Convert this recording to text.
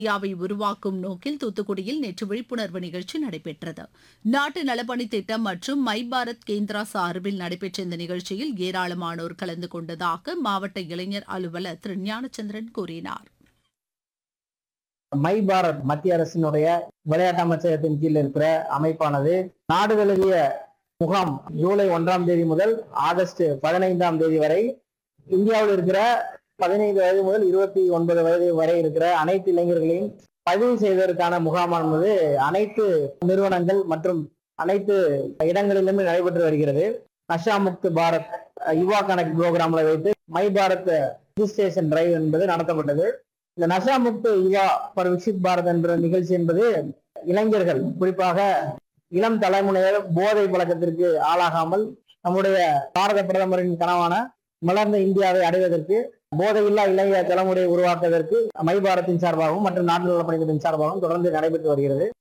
இந்தியாவை உருவாக்கும் நோக்கில் தூத்துக்குடியில் நேற்று விழிப்புணர்வு நிகழ்ச்சி நடைபெற்றது நாட்டு நலப்பணி திட்டம் மற்றும் மை பாரத் கேந்திரா சார்பில் நடைபெற்ற இந்த நிகழ்ச்சியில் ஏராளமானோர் கலந்து கொண்டதாக மாவட்ட இளைஞர் அலுவலர் திரு ஞானச்சந்திரன் கூறினார் மை பாரத் மத்திய அரசினுடைய விளையாட்டு அமைச்சகத்தின் கீழ் இருக்கிற அமைப்பானது நாடு தழுவிய முகாம் ஜூலை ஒன்றாம் தேதி முதல் ஆகஸ்ட் பதினைந்தாம் தேதி வரை இந்தியாவில் இருக்கிற பதினைந்து வயது முதல் இருபத்தி ஒன்பது வயது வரை இருக்கிற அனைத்து இளைஞர்களையும் பதிவு செய்வதற்கான முகாமானது அனைத்து நிறுவனங்கள் மற்றும் அனைத்து இடங்களிலுமே நடைபெற்று வருகிறது நஷா முக்த் பாரத் யுவா கனெக்ட் புரோகிராம்ல வைத்து மை பாரத் ரிஜிஸ்ட்ரேஷன் டிரைவ் என்பது நடத்தப்பட்டது இந்த நஷா முக்த் யுவா பர் விக்சித் பாரத் என்ற நிகழ்ச்சி என்பது இளைஞர்கள் குறிப்பாக இளம் தலைமுறையினர் போதை பழக்கத்திற்கு ஆளாகாமல் நம்முடைய பாரத பிரதமரின் கனவான மலர்ந்த இந்தியாவை அடைவதற்கு போதையில்லா இளைய தலைமுறையை உருவாக்குவதற்கு மை பாரத்தின் சார்பாகவும் மற்றும் நாட்டு நலப்பணிகளின் சார்பாகவும் தொடர்ந்து நடைபெற்று வருகிறது